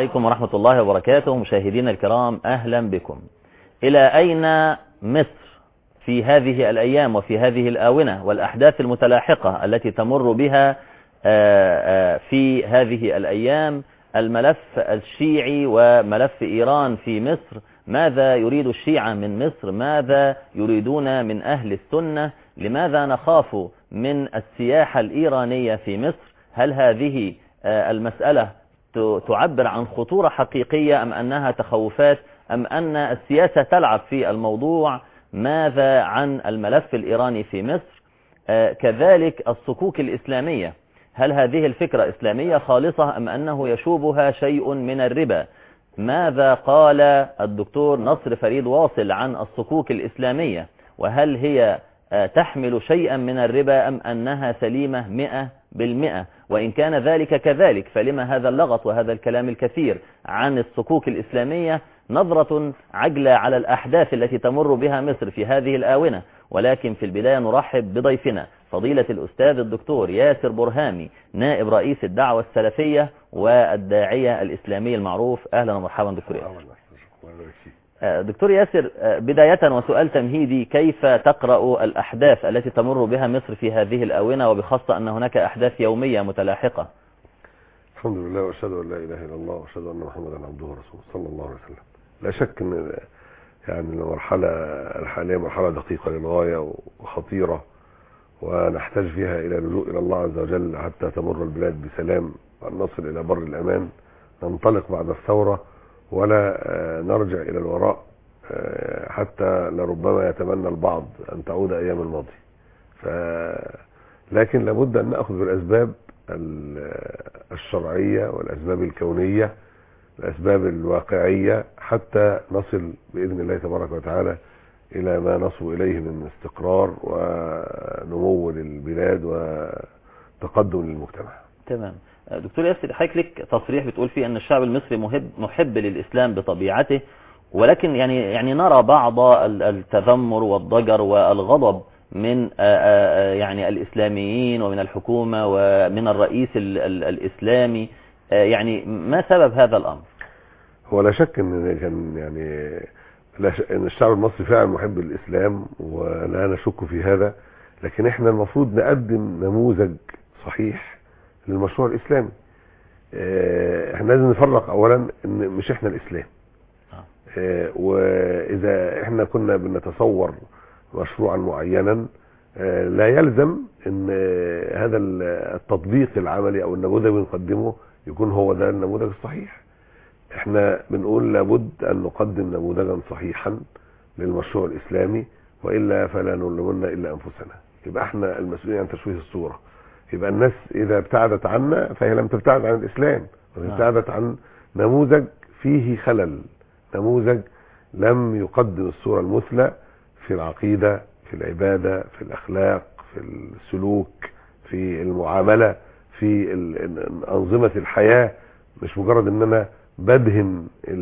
عليكم ورحمة الله وبركاته مشاهدينا الكرام أهلا بكم إلى أين مصر في هذه الأيام وفي هذه الآونة والأحداث المتلاحقة التي تمر بها في هذه الأيام الملف الشيعي وملف إيران في مصر ماذا يريد الشيعة من مصر ماذا يريدون من أهل السنة لماذا نخاف من السياحة الإيرانية في مصر هل هذه المسألة تعبر عن خطورة حقيقية أم أنها تخوفات أم أن السياسة تلعب في الموضوع ماذا عن الملف الإيراني في مصر كذلك الصكوك الإسلامية هل هذه الفكرة إسلامية خالصة أم أنه يشوبها شيء من الربا ماذا قال الدكتور نصر فريد واصل عن الصكوك الإسلامية وهل هي تحمل شيئا من الربا أم أنها سليمة مئة بالمئة وإن كان ذلك كذلك فلما هذا اللغط وهذا الكلام الكثير عن الصكوك الإسلامية نظرة عجلة على الأحداث التي تمر بها مصر في هذه الآونة ولكن في البداية نرحب بضيفنا فضيلة الأستاذ الدكتور ياسر برهامي نائب رئيس الدعوة السلفية والداعية الإسلامي المعروف أهلا ومرحبا دكتور ياسر دكتور ياسر بداية وسؤال تمهيدي كيف تقرأ الأحداث التي تمر بها مصر في هذه الآونة وبخاصة أن هناك أحداث يومية متلاحقة الحمد لله وأشهد أن لا إله إلا الله وأشهد أن محمدا عبده ورسوله صلى الله عليه وسلم لا شك أن يعني المرحلة الحالية مرحلة دقيقة للغاية وخطيرة ونحتاج فيها إلى اللجوء إلى الله عز وجل حتى تمر البلاد بسلام وأن نصل إلى بر الأمان ننطلق بعد الثورة ولا نرجع إلى الوراء حتى لربما يتمنى البعض أن تعود أيام الماضي ف... لكن لابد أن نأخذ بالأسباب الشرعية والأسباب الكونية الأسباب الواقعية حتى نصل بإذن الله تبارك وتعالى إلى ما نصل إليه من استقرار ونمو للبلاد وتقدم للمجتمع تمام دكتور ياسر حضرتك لك تصريح بتقول فيه أن الشعب المصري محب, محب للإسلام بطبيعته ولكن يعني يعني نرى بعض التذمر والضجر والغضب من يعني الإسلاميين ومن الحكومة ومن الرئيس الإسلامي يعني ما سبب هذا الأمر هو لا شك ان كان يعني لا شك ان الشعب المصري فعلا محب للاسلام ولا نشك في هذا لكن احنا المفروض نقدم نموذج صحيح للمشروع الاسلامي احنا لازم نفرق اولا ان مش احنا الاسلام اه واذا احنا كنا بنتصور مشروعا معينا اه لا يلزم ان هذا التطبيق العملي او النموذج اللي بنقدمه يكون هو ده النموذج الصحيح احنا بنقول لابد ان نقدم نموذجا صحيحا للمشروع الاسلامي والا فلا نلومن الا انفسنا يبقى احنا المسؤولين عن تشويه الصوره يبقى الناس اذا ابتعدت عنا فهي لم تبتعد عن الاسلام ابتعدت عن نموذج فيه خلل نموذج لم يقدم الصوره المثلى في العقيده في العباده في الاخلاق في السلوك في المعامله في انظمه الحياه مش مجرد ان انا بدهن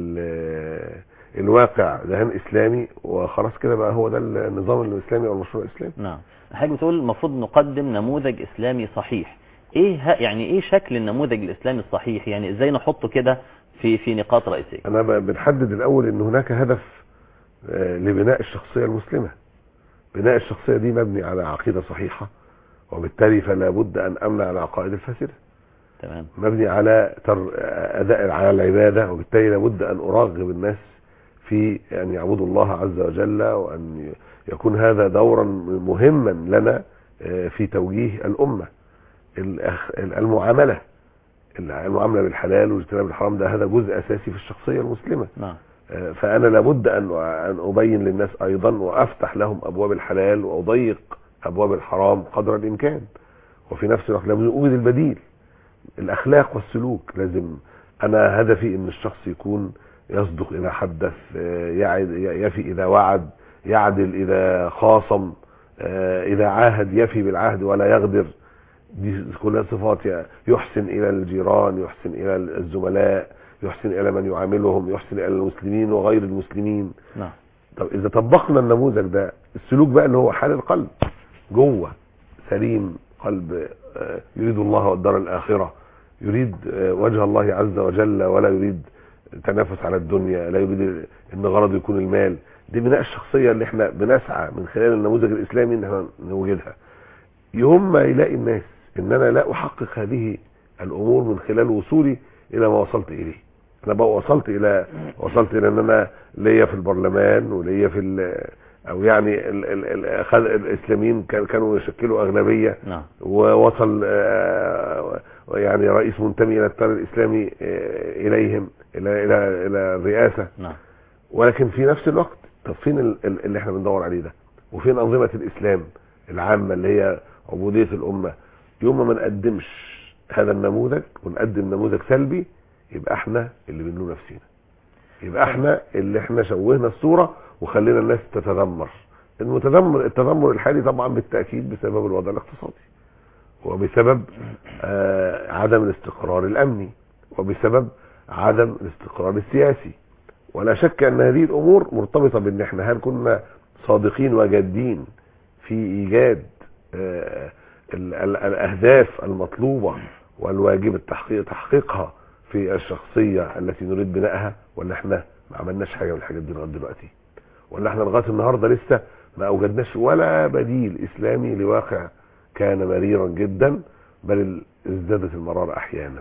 الواقع دهان اسلامي وخلاص كده بقى هو ده النظام الاسلامي او المشروع الاسلامي نعم حضرتك بتقول المفروض نقدم نموذج اسلامي صحيح ايه يعني ايه شكل النموذج الاسلامي الصحيح يعني ازاي نحطه كده في في نقاط رئيسيه انا بنحدد الاول ان هناك هدف لبناء الشخصيه المسلمه بناء الشخصيه دي مبني على عقيده صحيحه وبالتالي فلا بد ان امنع العقائد الفاسده تمام مبني على تر... اداء على العباده وبالتالي لابد ان ارغب الناس في ان يعبدوا الله عز وجل وان يكون هذا دورا مهما لنا في توجيه الامه المعامله المعامله بالحلال واجتناب الحرام ده هذا جزء اساسي في الشخصيه المسلمه نعم فانا لابد ان ان ابين للناس ايضا وافتح لهم ابواب الحلال واضيق ابواب الحرام قدر الامكان وفي نفس الوقت لابد اوجد البديل الاخلاق والسلوك لازم انا هدفي ان الشخص يكون يصدق اذا حدث يعد يفي اذا وعد يعدل اذا خاصم اذا عاهد يفي بالعهد ولا يغدر دي كلها صفات يحسن الى الجيران يحسن الى الزملاء يحسن الى من يعاملهم يحسن الى المسلمين وغير المسلمين نعم طب اذا طبقنا النموذج ده السلوك بقى اللي هو حال القلب جوه سليم قلب يريد الله والدار الآخرة يريد وجه الله عز وجل ولا يريد تنافس على الدنيا لا يريد ان غرضه يكون المال دي بناء الشخصيه اللي احنا بنسعى من خلال النموذج الاسلامي ان احنا نوجدها يوم ما يلاقي الناس ان انا لا احقق هذه الامور من خلال وصولي الى ما وصلت اليه انا بقى وصلت الى وصلت الى ان انا ليا في البرلمان وليا في ال- او يعني ال ال ال خد- الاسلاميين كان- كانوا يشكلوا اغلبيه نعم ووصل آه، يعني رئيس منتمي الى التيار الاسلامي آه، اليهم الى الى الى الرئاسه نعم ولكن في نفس الوقت طب فين ال- ال- اللي احنا بندور عليه ده وفين انظمه الاسلام العامه اللي هي عبوديه الامه يوم ما ما نقدمش هذا النموذج ونقدم نموذج سلبي يبقى احنا اللي بنلوم نفسينا يبقى احنا اللي احنا شوهنا الصوره وخلينا الناس تتذمر المتذمر التذمر الحالي طبعا بالتاكيد بسبب الوضع الاقتصادي وبسبب آه عدم الاستقرار الامني وبسبب عدم الاستقرار السياسي ولا شك ان هذه الامور مرتبطه بان احنا هل كنا صادقين وجادين في ايجاد آه ال- ال- الاهداف المطلوبه والواجب التحقيق تحقيقها في الشخصيه التي نريد بنائها ولا احنا ما عملناش حاجه من الحاجات دي لغايه دلوقتي ولا احنا لغايه النهارده لسه ما اوجدناش ولا بديل اسلامي لواقع كان مريرا جدا بل ازدادت المراره احيانا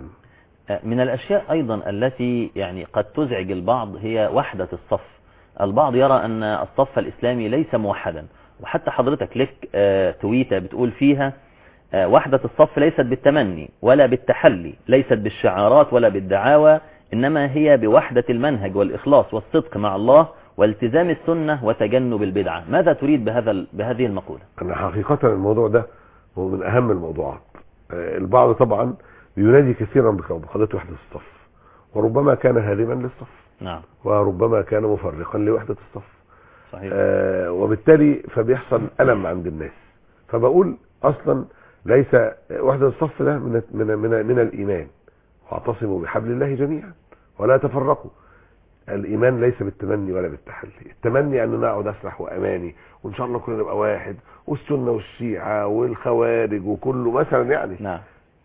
من الأشياء أيضا التي يعني قد تزعج البعض هي وحدة الصف البعض يرى أن الصف الإسلامي ليس موحدا وحتى حضرتك لك آه، تويتة بتقول فيها آه، وحدة الصف ليست بالتمني ولا بالتحلي ليست بالشعارات ولا بالدعاوى إنما هي بوحدة المنهج والإخلاص والصدق مع الله والتزام السنة وتجنب البدعة ماذا تريد بهذا ال- بهذه المقولة انا حقيقه الموضوع ده هو من اهم الموضوعات آه، البعض طبعا بينادي كثيرا بقضيه وحده الصف وربما كان هادما للصف نعم وربما كان مفرقا لوحده الصف صحيح آه، وبالتالي فبيحصل ألم عند الناس فبقول أصلا ليس وحدة الصف ده من من من, من الإيمان واعتصموا بحبل الله جميعا ولا تفرقوا الإيمان ليس بالتمني ولا بالتحلي التمني أن نقعد أسرح وأماني وإن شاء الله كلنا نبقى واحد والسنة والشيعة والخوارج وكله مثلا يعني نعم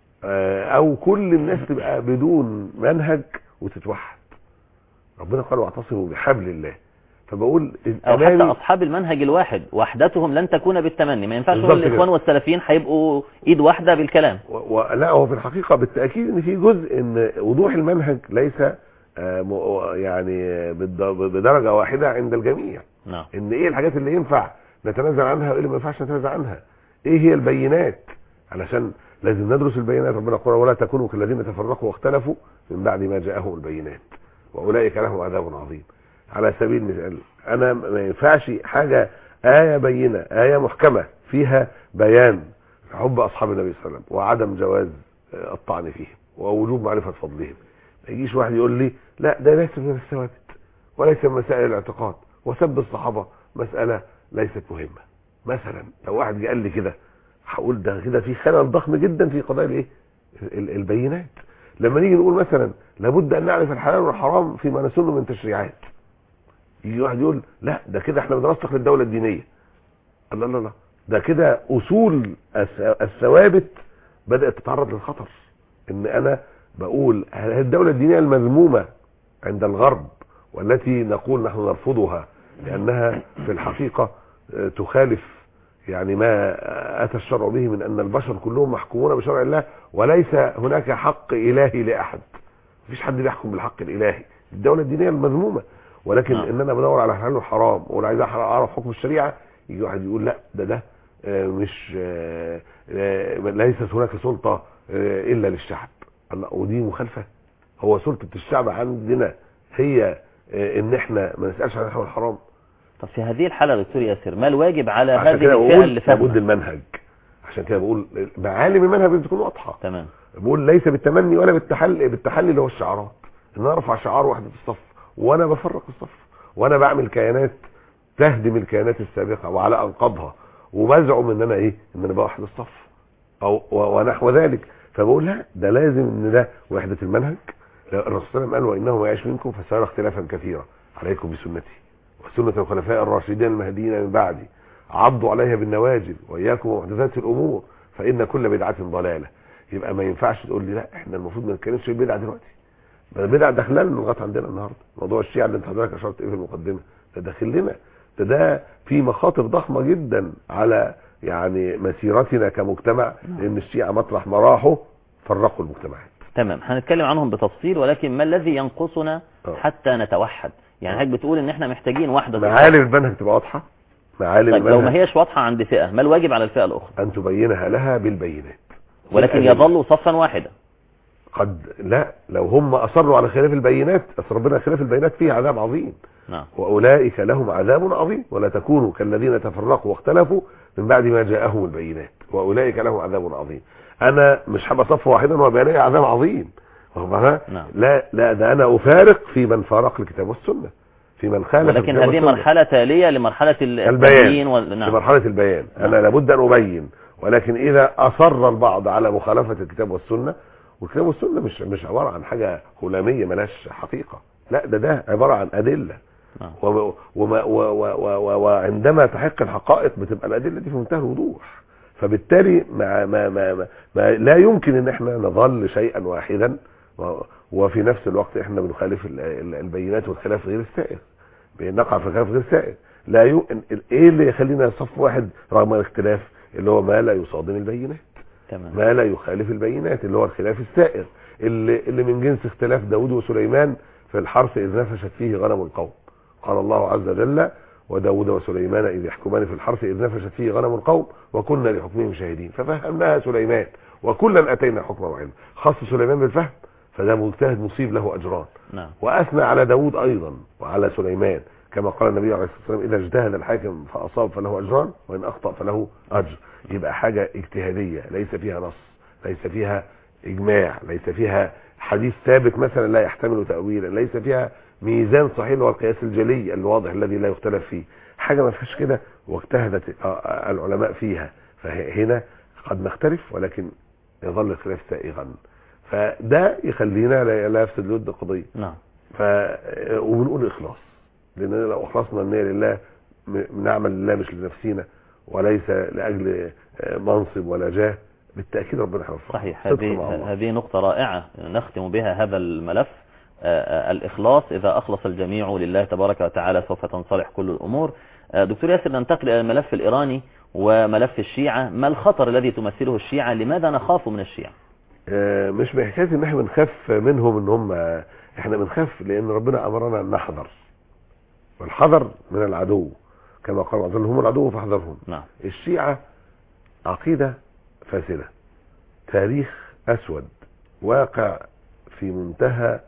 آه، أو كل الناس تبقى بدون منهج وتتوحد ربنا قال واعتصموا بحبل الله فبقول أو حتى الأماني أصحاب المنهج الواحد وحدتهم لن تكون بالتمني ما ينفعش بالظبط نقول كده. الإخوان والسلفيين هيبقوا إيد واحدة بالكلام و- ولا هو في الحقيقة بالتأكيد ان في جزء ان وضوح المنهج ليس آه، م- يعني بالد- بدرجة واحدة عند الجميع نعم ان ايه الحاجات اللي ينفع نتنازل عنها وايه اللي ما ينفعش نتنازل عنها ايه هي البينات علشان لازم ندرس البينات ربنا قال ولا تكونوا كالذين تفرقوا واختلفوا من بعد ما جاءهم البينات واولئك لهم عذاب عظيم على سبيل المثال انا ما ينفعش حاجة آية بينة آية محكمة فيها بيان حب أصحاب النبي صلى الله عليه وسلم وعدم جواز آه، الطعن فيهم ووجوب معرفة فضلهم ما يجيش واحد يقول لي لا ده ليس من الثوابت وليس من مسائل الاعتقاد وسب الصحابة مسألة ليست مهمة مثلا لو واحد جه قال لي كده هقول ده كده في خلل ضخم جدا في قضايا الايه ال- البينات لما نيجي نقول مثلا لابد ان نعرف الحلال والحرام فيما نسنه من تشريعات يجي واحد يقول لا ده كده احنا بنرسخ للدوله الدينيه الله الله الله ده كده اصول الس- الثوابت بدات تتعرض للخطر ان انا بقول هل الدوله الدينيه المذمومه عند الغرب والتي نقول نحن نرفضها لانها في الحقيقه آه، تخالف يعني ما اتى الشرع به من ان البشر كلهم محكومون بشرع الله وليس هناك حق الهي لاحد مفيش حد بيحكم بالحق الالهي الدوله الدينيه المذمومه ولكن نعم. ان انا بدور على حلال وحرام ولا عايز اعرف حكم الشريعه يجي واحد يقول لا ده ده آه، مش آه، آه، ليست هناك سلطه آه، الا للشعب الله ودي مخالفه هو سلطه الشعب عندنا هي آه، ان احنا ما نسالش عن الحلال والحرام طب في هذه الحالة دكتور ياسر ما الواجب على عشان هذه كده الفئة بقول اللي لابد فاهمة المنهج عشان كده بقول معالم المنهج لازم تكون واضحه تمام بقول ليس بالتمني ولا بالتحلي بالتحلي اللي هو الشعارات ان انا ارفع شعار وحده الصف وانا بفرق الصف وانا بعمل كيانات تهدم الكيانات السابقه وعلى انقاضها وبزعم ان انا ايه ان انا بوحد الصف او و- ونحو ذلك فبقول لا ده لازم ان ده وحده المنهج الرسول صلى الله عليه وسلم قال وانه يعيش منكم فسيرى اختلافا كثيرا عليكم بسنتي وسنه الخلفاء الراشدين المهديين من بعدي عضوا عليها بالنواجذ واياكم ومحدثات الامور فان كل بدعه ضلاله يبقى ما ينفعش تقول لي لا احنا المفروض ما نتكلمش في البدعه دلوقتي البدع داخله لنا لغايه عندنا النهارده موضوع الشيعه اللي انت حضرتك اشرت ايه في المقدمه ده داخل لنا ده ده في مخاطر ضخمه جدا على يعني مسيرتنا كمجتمع لان الشيعه مطرح ما راحوا فرقوا المجتمعات تمام هنتكلم عنهم بتفصيل ولكن ما الذي ينقصنا آه. حتى نتوحد يعني حضرتك بتقول ان احنا محتاجين وحده معالم المنهج تبقى واضحه معالم طيب لو ما المنهج هيش واضحه عند فئه ما الواجب على الفئه الاخرى ان تبينها لها بالبينات ولكن والأدلة. يظلوا صفا واحدا قد لا لو هم اصروا على خلاف البينات اصل ربنا خلاف البينات فيه عذاب عظيم نعم واولئك لهم عذاب عظيم ولا تكونوا كالذين تفرقوا واختلفوا من بعد ما جاءهم البينات واولئك لهم عذاب عظيم انا مش هبقى صف واحدا ويبقى لي عذاب عظيم واخد بالك؟ نعم. لا لا ده انا افارق في من فارق الكتاب والسنه في من خالف ولكن الكتاب هذه والسنة. مرحله تاليه لمرحله ال- البيان التبيين وال... في نعم مرحله البيان انا نعم. لابد ان ابين ولكن اذا اصر البعض على مخالفه الكتاب والسنه والكتاب والسنه مش مش عباره عن حاجه هلاميه ملهاش حقيقه لا ده ده عباره عن ادله نعم. وما- وما- و- و- و- و- وعندما تحق الحقائق بتبقى الادله دي في منتهى الوضوح فبالتالي ما ما ما ما ما لا يمكن ان احنا نظل شيئا واحدا و- وفي نفس الوقت احنا بنخالف ال- ال- البينات والخلاف غير السائغ بنقع في خلاف غير سائغ لا يو... ايه اللي يخلينا صف واحد رغم الاختلاف اللي هو ما لا يصادم البينات تمام ما لا يخالف البينات اللي هو الخلاف السائغ اللي, اللي من جنس اختلاف داود وسليمان في الحرث إذ نفشت فيه غنم القوم قال الله عز وجل وداود وسليمان إذ يحكمان في الحرث إذ نفشت فيه غنم القوم وكنا لحكمهم شاهدين ففهمناها سليمان وكلا أتينا حكما وعلما خص سليمان بالفهم فده مجتهد مصيب له أجران نعم وأثنى على داود أيضا وعلى سليمان كما قال النبي عليه الصلاة والسلام إذا اجتهد الحاكم فأصاب فله أجران وإن أخطأ فله أجر يبقى حاجة اجتهادية ليس فيها نص ليس فيها إجماع ليس فيها حديث ثابت مثلا لا يحتمل تأويلا ليس فيها ميزان صحيح اللي هو القياس الجلي الواضح الذي لا يختلف فيه حاجة ما فيهاش كده واجتهدت آه، العلماء فيها فهنا قد نختلف ولكن يظل الخلاف سائغا فده يخلينا لا لا يفسد الود القضيه نعم ف وبنقول اخلاص لان لو اخلصنا النيه لله م- نعمل لله مش لنفسنا وليس لاجل آه، منصب ولا جاه بالتاكيد ربنا هيوفقنا صحيح صدق هذه مع الله. هذه نقطة رائعة نختم بها هذا الملف آه، آه، الإخلاص إذا أخلص الجميع لله تبارك وتعالى سوف تنصلح كل الأمور آه، دكتور ياسر ننتقل إلى الملف الإيراني وملف الشيعة ما الخطر الذي تمثله الشيعة لماذا نخاف من الشيعة آه، مش بحكايه ان احنا بنخاف منهم ان هم احنا بنخاف لان ربنا امرنا ان نحذر والحذر من العدو كما قال عز وجل هم العدو فاحذرهم نعم الشيعة عقيدة فاسدة تاريخ أسود واقع في منتهى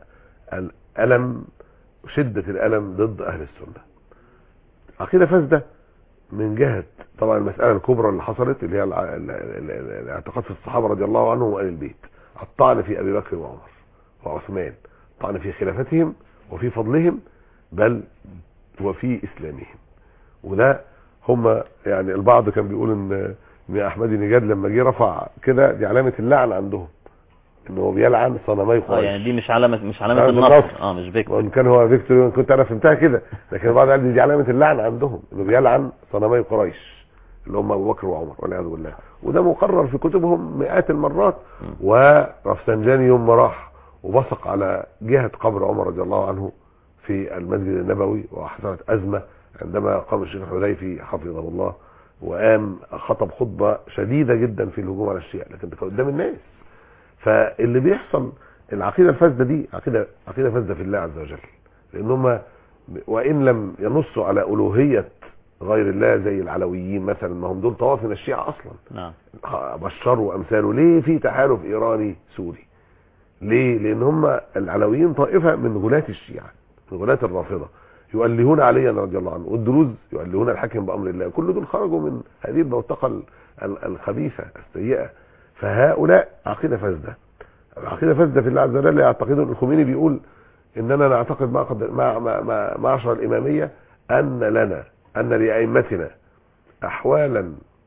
الألم شدة الألم ضد أهل السنة عقيدة فاسدة من جهة طبعا المسألة الكبرى اللي حصلت اللي هي الع- ال- ال- ال- الاعتقاد في الصحابة رضي الله عنهم وآل البيت الطعن في أبي بكر وعمر وعثمان الطعن في خلافتهم وفي فضلهم بل وفي إسلامهم وده هم يعني البعض كان بيقول ان ان احمدي نجاد لما جه رفع كده دي علامه اللعن عندهم ان هو بيلعن صنمي اه قريش يعني دي مش علامة مش علامة علامة النصر النصر. اه مش فيكتور وان كان هو فيكتور وان كنت انا فهمتها كده لكن البعض قال دي, دي علامه اللعن عندهم انه بيلعن صنمي قريش اللي هم ابو بكر وعمر والعياذ بالله وده مقرر في كتبهم مئات المرات ورفسنجاني يوم ما راح وبصق على جهه قبر عمر رضي الله عنه في المسجد النبوي وحصلت ازمه عندما قام الشيخ الحذيفي حفظه الله وقام خطب خطبه شديده جدا في الهجوم على الشيعة لكن ده كان قدام الناس فاللي بيحصل العقيده الفاسده دي عقيده عقيده فاسده في الله عز وجل لان هم وان لم ينصوا على الوهيه غير الله زي العلويين مثلا ما هم دول طوائف من الشيعة اصلا نعم بشار وامثاله ليه في تحالف ايراني سوري ليه لان هم العلويين طائفه من غلاة الشيعة من غلاة الرافضه يؤلهون عليا رضي الله عنه والدروز يؤلهون الحاكم بامر الله كل دول خرجوا من هذه البوتقه ال- ال- الخبيثه السيئه فهؤلاء عقيده فاسده العقيده فاسده في الله عز وجل يعتقدون الخميني بيقول اننا نعتقد ما قد مع مع مع معشر الاماميه ان لنا ان لائمتنا احوالا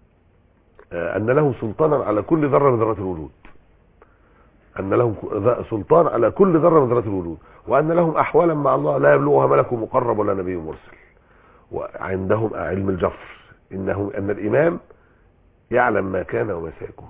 آه، ان لهم سلطانا على كل ذره من ذرات الوجود ان لهم ك- سلطان على كل ذره من ذرات الوجود وان لهم احوالا مع الله لا يبلغها ملك مقرب ولا نبي مرسل وعندهم علم الجفر انه ان الامام يعلم ما كان وما سيكون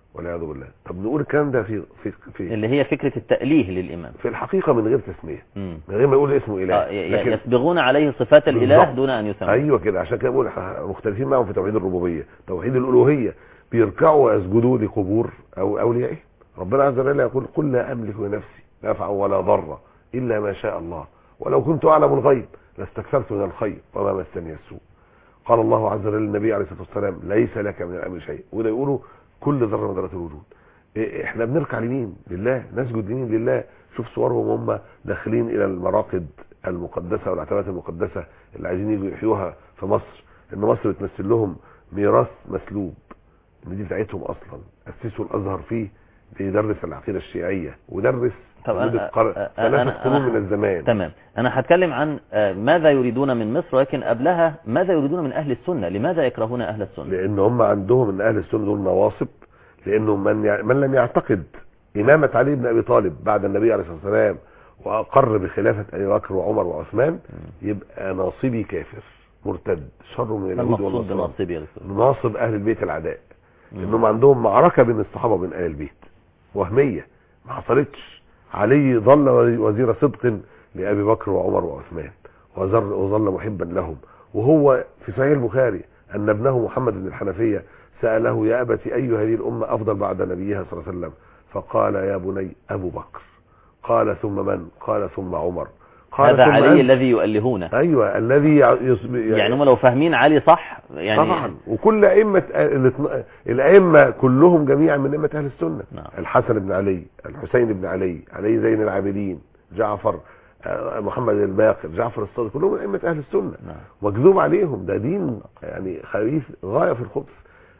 والعياذ بالله طب نقول الكلام ده في في في, اللي هي فكرة التأليه للإمام في الحقيقه من غير تسميه مم. من غير ما يقول اسمه اله آه، ي- لكن يسبغون عليه صفات الإله بالظبط. دون أن يسمى ايوه كده عشان كده بقول إحنا مختلفين معهم في توحيد الربوبيه توحيد الالوهيه بيركعوا ويسجدوا لقبور او اوليائه ربنا عز وجل يقول قل لا املك لنفسي نفعا ولا ضرا الا ما شاء الله ولو كنت اعلم الغيب لاستكثرت من الخير وما مسني السوء قال الله عز وجل للنبي عليه الصلاه والسلام ليس لك من الامر شيء وده يقولوا كل ذره من ذرات الوجود إيه، احنا بنركع لمين لله نسجد لمين لله شوف صورهم هم داخلين الى المراقد المقدسه والاعتبارات المقدسه اللي عايزين يجوا يحيوها في مصر ان مصر بتمثل لهم ميراث مسلوب ان دي بتاعتهم اصلا اسسوا الازهر فيه بيدرس العقيده الشيعيه ودرس طب أنا- مدة قر- أ- أ- ثلاثة أنا- قرون أنا- من الزمان تمام أنا هتكلم عن آه، ماذا يريدون من مصر ولكن قبلها ماذا يريدون من أهل السنة لماذا يكرهون أهل السنة لان هم عندهم ان اهل السنه دول نواصب لانه من يع... من لم يعتقد امامه علي بن ابي طالب بعد النبي عليه الصلاه والسلام واقر بخلافه ابي بكر وعمر وعثمان يبقى ناصبي كافر مرتد شر من ما اليهود المقصود والنصارى بناصبي يا دكتور ناصب اهل البيت العداء مم. انهم عندهم معركه بين الصحابه وبين اهل البيت وهميه ما حصلتش علي ظل وزير صدق لابي بكر وعمر وعثمان وظل وظل محبا لهم وهو في صحيح البخاري ان ابنه محمد بن الحنفيه ساله يا ابت اي هذه الامه افضل بعد نبيها صلى الله عليه وسلم فقال يا بني ابو بكر قال ثم من قال ثم عمر قال هذا ثم علي أنت. الذي يؤلهونه ايوه الذي يع- يصب... يعني هم لو فاهمين علي صح يعني طبعا وكل ائمه الاثن- الائمه كلهم جميعا من ائمه اهل السنه نعم. الحسن بن علي الحسين بن علي علي زين العابدين جعفر آه، محمد الباقر جعفر الصادق كلهم من ائمه اهل السنه نعم. مكذوب عليهم ده دين يعني خبيث غايه في الخبث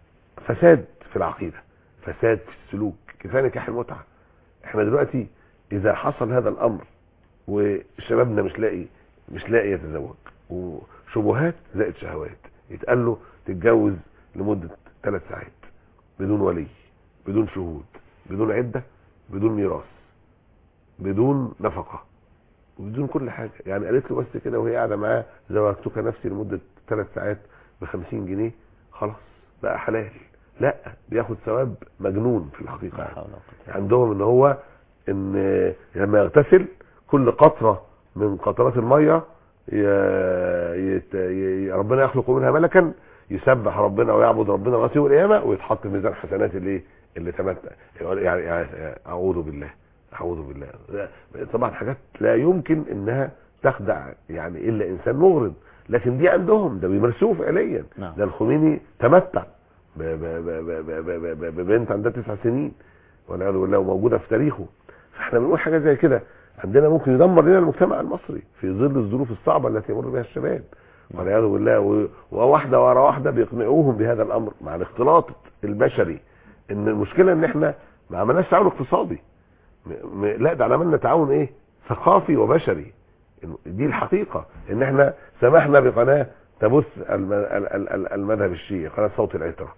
فساد في العقيده فساد في السلوك كفايه نكاح المتعه احنا دلوقتي اذا حصل هذا الامر وشبابنا مش لاقي مش لاقي يتزوج وشبهات زائد شهوات يتقال له تتجوز لمده ثلاث ساعات بدون ولي بدون شهود بدون عده بدون ميراث بدون نفقه وبدون كل حاجه يعني قالت له بس كده وهي قاعده معاه زوجتك نفسي لمده ثلاث ساعات ب 50 جنيه خلاص بقى حلال لا بياخد ثواب مجنون في الحقيقه لا يعني. حول ولا قوة إلا عندهم ان هو ان لما يغتسل كل قطره من قطرات الميه ي... يت... ي... ربنا يخلق منها ملكا يسبح ربنا ويعبد ربنا لغايه يوم القيامه ويتحط في ميزان حسنات اللي اللي تمتع يعني, يعني اعوذ بالله اعوذ بالله طبعا حاجات لا يمكن انها تخدع يعني الا انسان مغرض لكن دي عندهم ده بيمارسوه فعليا نعم. ده الخميني تمتع ب- ب- ب- ب- ب- ب- ب- ببنت عندها تسع سنين والعياذ بالله وموجوده في تاريخه فاحنا بنقول حاجه زي كده عندنا ممكن يدمر لنا المجتمع المصري في ظل الظروف الصعبه التي يمر بها الشباب والعياذ بالله و- وواحده ورا واحده بيقنعوهم بهذا الامر مع الاختلاط البشري ان المشكله ان احنا ما عملناش تعاون اقتصادي م- م- لا ده عملنا تعاون ايه ثقافي وبشري إنه دي الحقيقه ان احنا سمحنا بقناه تبث الم- ال- ال- ال- المذهب الشيعي قناه صوت العتره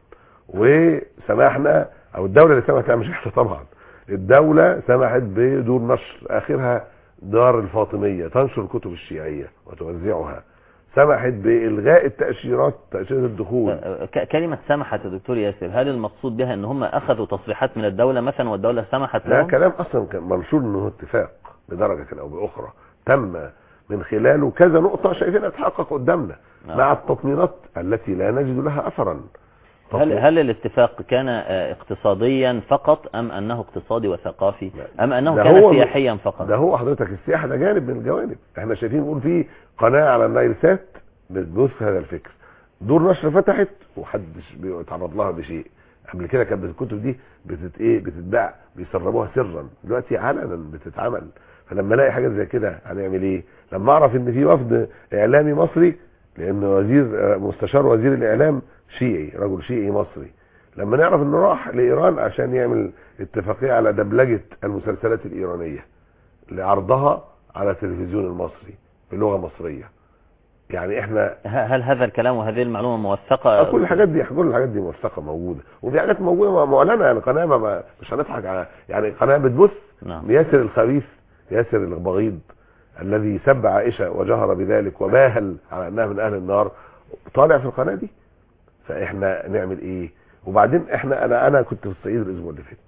وسمحنا او الدوله اللي سمحت مش احنا طبعا الدوله سمحت بدور نشر اخرها دار الفاطميه تنشر الكتب الشيعيه وتوزعها سمحت بالغاء التاشيرات تاشيرات الدخول ك- كلمة سمحت يا دكتور ياسر هل المقصود بها ان هم اخذوا تصريحات من الدولة مثلا والدولة سمحت لا لهم كلام اصلا كان منشور انه اتفاق بدرجه او باخرى تم من خلاله كذا نقطه شايفينها تتحقق قدامنا نعم. مع التطمينات التي لا نجد لها اثرا هل هل الاتفاق كان آه، اقتصاديا فقط ام انه اقتصادي وثقافي لا. ام انه ده كان هو- سياحيا فقط ده هو حضرتك السياحه ده جانب من الجوانب احنا شايفين بنقول في قناه على النايل سات بتبث هذا الفكر دور نشر فتحت وحدش بيتعرض لها بشيء قبل كده كانت الكتب دي بتت ايه بتتباع بيسربوها سرا دلوقتي علنا بتتعمل فلما الاقي حاجه زي كده هنعمل ايه لما اعرف ان في وفد اعلامي مصري لان وزير مستشار وزير الاعلام شيعي رجل شيعي مصري لما نعرف انه راح لايران عشان يعمل اتفاقيه على دبلجه المسلسلات الايرانيه لعرضها على التلفزيون المصري بلغه مصريه يعني احنا ه- هل هذا الكلام وهذه المعلومة موثقة كل الحاجات دي كل الحاجات دي موثقه موجوده وفي حاجات موجوده معلنه يعني قناه ما- ما مش هنضحك على يعني قناه بتبث نعم ياسر الخبيث ياسر البغيض الذي سب عائشه وجهر بذلك وباهل على انها من اهل النار طالع في القناه دي فاحنا نعمل ايه وبعدين احنا انا انا كنت في الصعيد الاسبوع اللي فات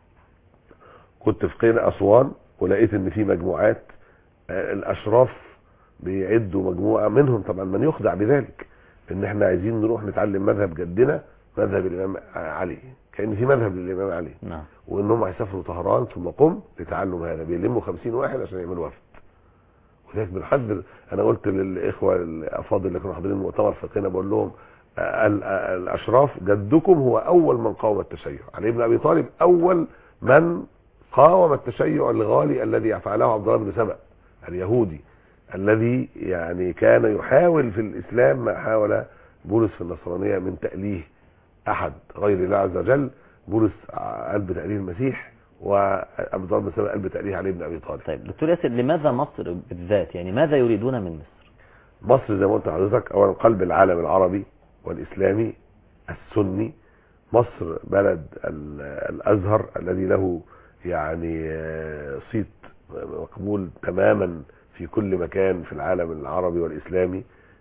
كنت في قنا اسوان ولقيت ان في مجموعات آه، الاشراف بيعدوا مجموعه منهم طبعا من يخدع بذلك ان احنا عايزين نروح نتعلم مذهب جدنا مذهب الامام علي كان في مذهب للامام علي نعم وانهم هيسافروا طهران ثم قم لتعلم هذا بيلموا 50 واحد عشان يعملوا وفد وذلك بنحذر انا قلت للاخوه الافاضل اللي كانوا حاضرين المؤتمر في قنا بقول لهم ال- الاشراف جدكم هو اول من قاوم التشيع علي بن ابي طالب اول من قاوم التشيع الغالي الذي فعله عبد الله بن سبأ اليهودي الذي يعني كان يحاول في الاسلام ما حاول بولس في النصرانيه من تأليه احد غير الله عز وجل بولس قلب تأليه المسيح وابو ضرب بسبب قلب تأليه علي بن ابي طالب طيب دكتور ياسر لماذا مصر بالذات يعني ماذا يريدون من مصر مصر زي ما قلت لحضرتك اولا قلب العالم العربي والاسلامي السني مصر بلد ال- الازهر الذي له يعني آه، صيت مقبول تماما في كل مكان في العالم العربي والاسلامي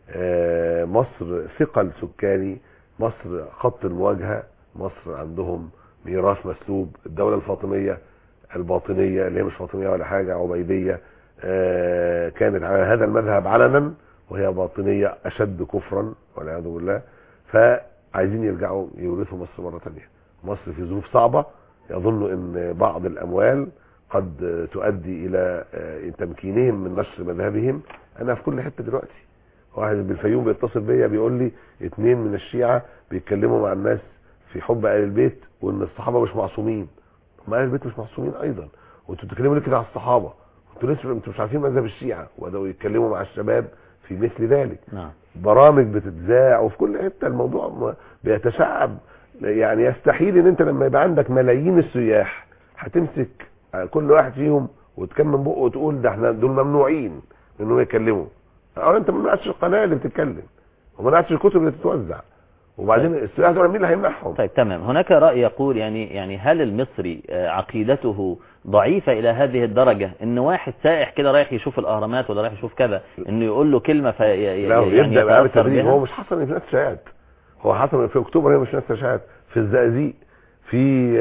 آه، مصر ثقل سكاني مصر خط المواجهه مصر عندهم ميراث مسلوب الدوله الفاطميه الباطنيه اللي هي مش فاطميه ولا حاجه عبيديه آه، كانت على هذا المذهب علنا وهي باطنيه اشد كفرا والعياذ بالله فعايزين يرجعوا يورثوا مصر مره ثانيه مصر في ظروف صعبه يظن ان بعض الاموال قد تؤدي الى آه، تمكينهم من نشر مذهبهم انا في كل حته دلوقتي واحد بالفيوم بيتصل بيا بيقول لي اتنين من الشيعه بيتكلموا مع الناس في حب اهل البيت وان الصحابه مش معصومين هم اهل البيت مش معصومين ايضا وانتوا بتتكلموا ليه كده على الصحابه انتوا لسه انتوا مش عارفين مذهب الشيعه وبداوا يتكلموا مع الشباب في مثل ذلك نعم برامج بتتذاع وفي كل حته الموضوع م- بيتشعب يعني يستحيل ان انت لما يبقى عندك ملايين السياح هتمسك كل واحد فيهم وتكمل بقه وتقول ده احنا دول ممنوعين انهم يتكلموا اولا انت ما منعتش القناه اللي بتتكلم وما منعتش الكتب اللي تتوزع وبعدين السياح دول مين اللي هيمنعهم طيب تمام هناك رأي يقول يعني يعني هل المصري آه، عقيدته ضعيفة إلى هذه الدرجة إن واحد سائح كده رايح يشوف الأهرامات ولا رايح يشوف كذا إنه يقول له كلمة في لا هو يعني يبدا بقى يتأثر بالتدريج بها؟ هو مش حصل في ناس شهاد هو حصل في اكتوبر هي مش ناس شهاد في الزقازيق في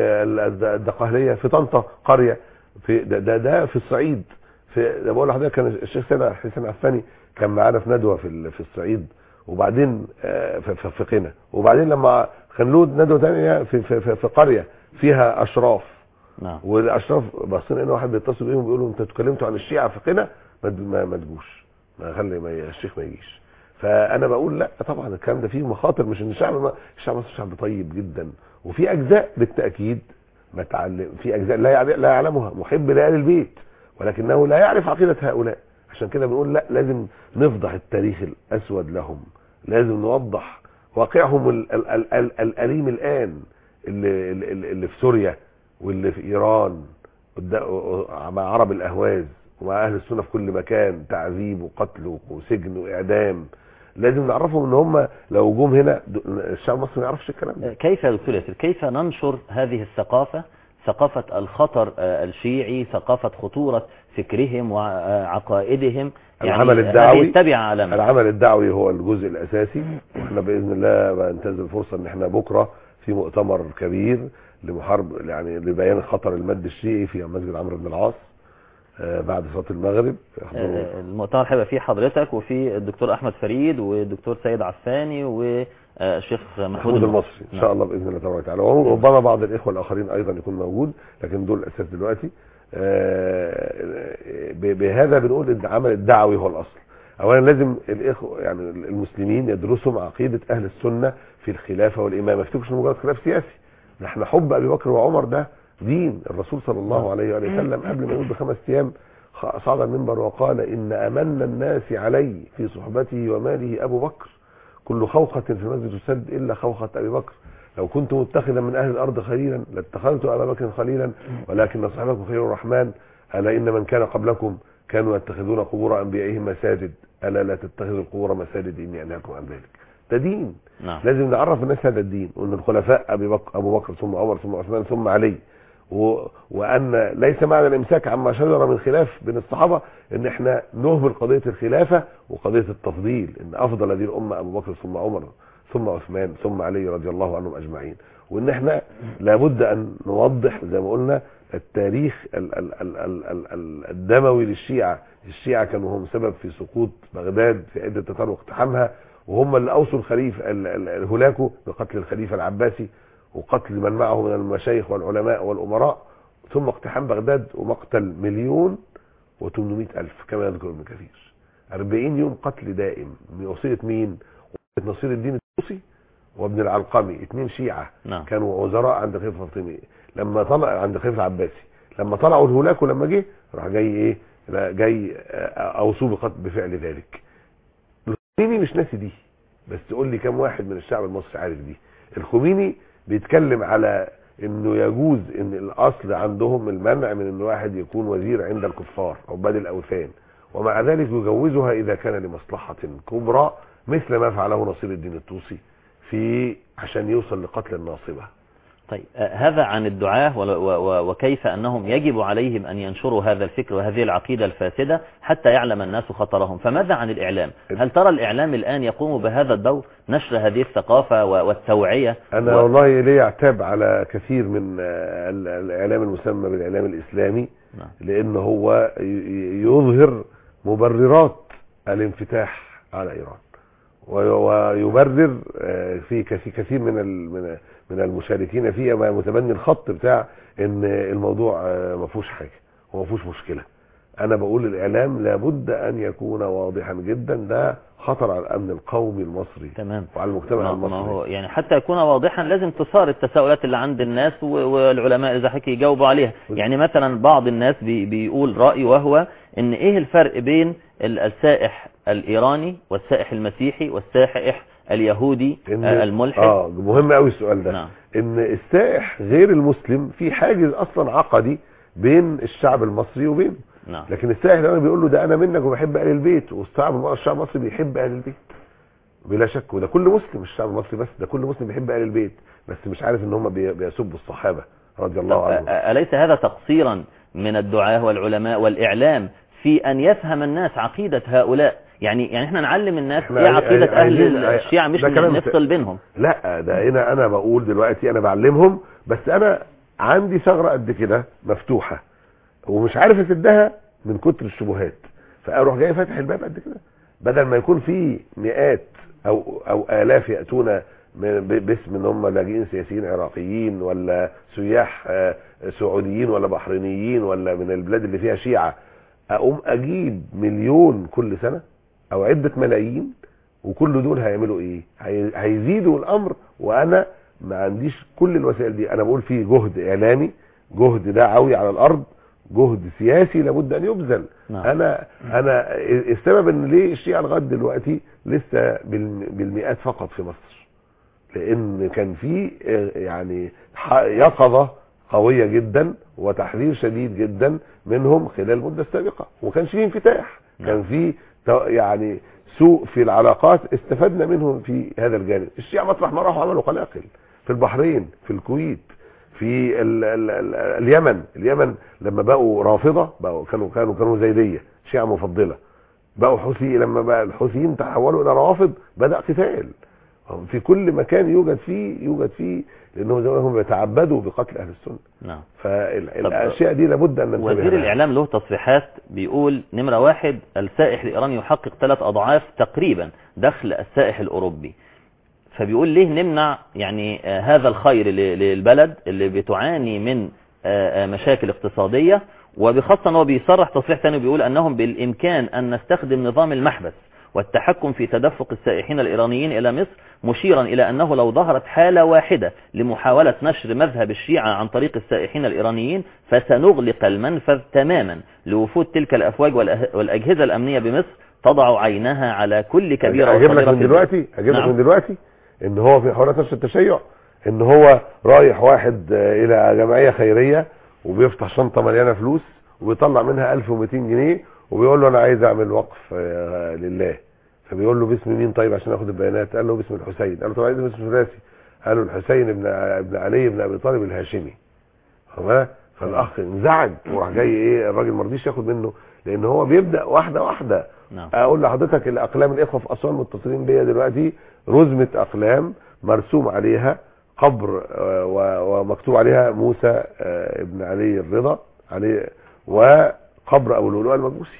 ال- الدقهليه في طنطا قريه في ده ده, ده في الصعيد في ده بقول لحضرتك كان الشيخ سيدنا حسين عفاني كان معانا في ندوه في ال- في الصعيد وبعدين آه، في في- في قنا وبعدين لما خلود ندوه ثانيه في في في- في قريه فيها اشراف نعم والاشراف باصين ان واحد بيتصل بيهم بيقول لهم انتوا اتكلمتوا عن الشيعه في قنا ما تج- ما ما تجوش ما خلي ما ي- الشيخ ما يجيش فانا بقول لا طبعا الكلام ده فيه مخاطر مش ان الشعب ما الشعب المصري شعب طيب جدا وفي اجزاء بالتاكيد ما تعلم في اجزاء لا يعرف لا يعلمها محب لآل البيت ولكنه لا يعرف عقيده هؤلاء عشان كده بنقول لا لازم نفضح التاريخ الاسود لهم لازم نوضح واقعهم ال- ال- ال- ال- الاليم الان اللي, اللي, اللي في سوريا واللي في ايران قد- مع عرب الاهواز ومع اهل السنه في كل مكان تعذيب وقتل وسجن واعدام لازم نعرفهم ان هم لو جم هنا د- الشعب المصري ما يعرفش الكلام ده كيف يا دكتور ياسر كيف ننشر هذه الثقافة ثقافة الخطر آه، الشيعي ثقافة خطورة فكرهم وعقائدهم العمل الدعوي هذه التبع علامة العمل الدعوي هو الجزء الاساسي واحنا باذن الله بنتهز الفرصه ان احنا بكره في مؤتمر كبير لمحارب يعني لبيان خطر المد الشيعي في مسجد عمرو بن العاص آه، بعد صلاه المغرب يحضروا آه، المؤتمر هيبقى فيه حضرتك وفي الدكتور احمد فريد والدكتور سيد عفاني والشيخ محمود محمود المصري ان شاء نعم. الله باذن الله تبارك وتعالى وربما بعض الاخوه الاخرين ايضا يكون موجود لكن دول الاساس دلوقتي آه، ب- بهذا بنقول ان العمل الدعوي هو الاصل اولا لازم الاخوه يعني المسلمين يدرسوا عقيده اهل السنه في الخلافه والامامه ما يفتكرش إنه مجرد خلاف سياسي نحن حب ابي بكر وعمر ده دين الرسول صلى الله عليه وآله وسلم قبل ما يقول بخمس ايام خ- صعد المنبر وقال ان امن الناس علي في صحبته وماله ابو بكر كل خوخة في المسجد تسد إلا خوخة أبي بكر لو كنت متخذا من أهل الأرض خليلا لاتخذت أبا بكر خليلا ولكن صاحبكم خير الرحمن ألا إن من كان قبلكم كانوا يتخذون قبور أنبيائهم مساجد ألا لا تتخذوا القبور مساجد إني أنهاكم عن ذلك ده دين نعم لازم نعرف الناس هذا الدين وان الخلفاء ابي بكر ابو بكر ثم عمر ثم عثمان ثم علي و... وان ليس معنى الامساك عما شجر من خلاف بين الصحابه ان احنا نهمل قضيه الخلافه وقضيه التفضيل ان افضل هذه الامه ابو بكر ثم عمر ثم عثمان ثم علي رضي الله عنهم اجمعين وان احنا لابد ان نوضح زي ما قلنا التاريخ ال ال ال ال ال ال الدموي للشيعة الشيعة كانوا هم سبب في سقوط بغداد في عدة تتار واقتحامها وهم اللي اوصوا الخليفة ال- ال- الهلاكو بقتل الخليفة العباسي وقتل من معه من المشايخ والعلماء والامراء ثم اقتحام بغداد ومقتل مليون و800 الف كما يذكر ابن كثير 40 يوم قتل دائم بوصية مين وصية نصير الدين الطوسي وابن العلقمي اثنين شيعة نعم كانوا وزراء عند الخليفه الفاطمي لما طلع عند الخليفه العباسي لما طلعوا الهلاك ولما جه راح جاي ايه لا جاي آه، اوصوا بقتل بفعل ذلك الخميني مش ناسي دي بس تقول لي كم واحد من الشعب المصري عارف دي الخميني بيتكلم على انه يجوز ان الاصل عندهم المنع من ان واحد يكون وزير عند الكفار او باد الاوثان ومع ذلك يجوزها اذا كان لمصلحه كبرى مثل ما فعله نصير الدين الطوسي في عشان يوصل لقتل الناصبه طيب آه، هذا عن الدعاة ول- و- و- وكيف أنهم يجب عليهم أن ينشروا هذا الفكر وهذه العقيدة الفاسدة حتى يعلم الناس خطرهم فماذا عن الإعلام هل ترى الإعلام الآن يقوم بهذا الدور نشر هذه الثقافة و- والتوعية انا و- والله ليه اعتاب على كثير من آه، ال- الاعلام المسمى بالاعلام الاسلامي نعم. لان هو ي- ي- يظهر مبررات الانفتاح على ايران وي- ويبرر آه، في كثي- كثير من ال- من من المشاركين فيها ما متبني الخط بتاع ان الموضوع آه، ما فيهوش حاجه وما فيهوش مشكله انا بقول الاعلام لابد ان يكون واضحا جدا ده خطر على الامن القومي المصري تمام وعلى المجتمع ما ما المصري هو يعني حتى يكون واضحا لازم تثار التساؤلات اللي عند الناس و- والعلماء اذا حكي يجاوبوا عليها يعني مثلا بعض الناس بي بيقول رأي وهو ان ايه الفرق بين ال- السائح الايراني والسائح المسيحي والسائح اليهودي إن- آه، الملحد اه مهم قوي السؤال ده نعم ان السائح غير المسلم في حاجز اصلا عقدي بين الشعب المصري وبينه نعم لكن السائح ده بيقول له ده انا منك وبحب اهل البيت والشعب الشعب المصري بيحب اهل البيت بلا شك وده كل مسلم مش الشعب المصري بس ده كل مسلم بيحب اهل البيت بس مش عارف ان هم بي- بيسبوا الصحابه رضي الله طب عنهم أ- أليس هذا تقصيرا من الدعاة والعلماء والإعلام في أن يفهم الناس عقيدة هؤلاء يعني يعني احنا نعلم الناس إحنا ايه عاي- عقيدة عاي- أهل عايزين- الشيعة مش ده كلام نفصل بينهم لا ده هنا انا بقول دلوقتي انا بعلمهم بس انا عندي ثغره قد كده مفتوحه ومش عارف اسدها من كتر الشبهات فاروح جاي فاتح الباب قد كده بدل ما يكون في مئات او او الاف ياتون من- ب- باسم ان هم لاجئين سياسيين عراقيين ولا سياح آه، سعوديين ولا بحرينيين ولا من البلاد اللي فيها شيعه اقوم اجيب مليون كل سنه او عده ملايين وكل دول هيعملوا ايه هي- هيزيدوا الامر وانا ما عنديش كل الوسائل دي انا بقول في جهد اعلامي جهد دعوي على الارض جهد سياسي لابد ان يبذل نعم. انا انا السبب ان ليه الشيعة لغايه دلوقتي لسه بالم- بالمئات فقط في مصر لان كان في آه، يعني ح- يقظه قويه جدا وتحذير شديد جدا منهم خلال المده السابقه وما كانش فيه انفتاح نعم. كان في ت- يعني سوء في العلاقات استفدنا منهم في هذا الجانب الشيعة مطرح ما راحوا عملوا قلاقل في البحرين في الكويت في ال ال ال اليمن اليمن لما بقوا رافضة بقوا كانوا كانوا كانوا زيدية شيعة مفضلة بقوا حوثي لما بقى الحوثيين تحولوا الى روافض بدأ قتال في كل مكان يوجد فيه يوجد فيه لانهم زي ما هم بيتعبدوا بقتل اهل السنه نعم فالاشياء دي لابد ان ننتبه وزير لها. الإعلام له تصريحات بيقول نمرة واحد السائح الإيراني يحقق ثلاث أضعاف تقريبا دخل السائح الأوروبي فبيقول ليه نمنع يعني آه، هذا الخير ل- للبلد اللي بتعاني من آه، آه، مشاكل اقتصادية وبخاصة هو بيصرح تصريح ثاني بيقول أنهم بالإمكان أن نستخدم نظام المحبس والتحكم في تدفق السائحين الإيرانيين إلى مصر مشيرا إلى أنه لو ظهرت حالة واحدة لمحاولة نشر مذهب الشيعة عن طريق السائحين الإيرانيين فسنغلق المنفذ تماما لوفود تلك الأفواج والأه- والأجهزة الأمنية بمصر تضع عينها على كل كبيرة اجيب لك وصغيرة من في دلوقتي اجيب لك نعم. من دلوقتي ان هو في حوارات نفس التشيع ان هو رايح واحد آه، الى جمعيه خيريه وبيفتح شنطه مليانه فلوس وبيطلع منها 1200 جنيه وبيقول له انا عايز اعمل وقف آه، لله فبيقول له باسم مين طيب عشان اخد البيانات قال له باسم الحسين قال له طب عايز باسم ثلاثي قال له الحسين ابن ابن علي بن ابي طالب الهاشمي واخد بالك؟ فالاخ انزعج وراح جاي ايه الراجل ما رضيش ياخد منه لان هو بيبدا واحده واحده نعم اقول لحضرتك الاقلام الاخوه في اسوان متصلين بيا دلوقتي رزمه اقلام مرسوم عليها قبر آه، و- ومكتوب عليها موسى آه، ابن علي الرضا عليه وقبر ابو اللؤلؤ المجوسي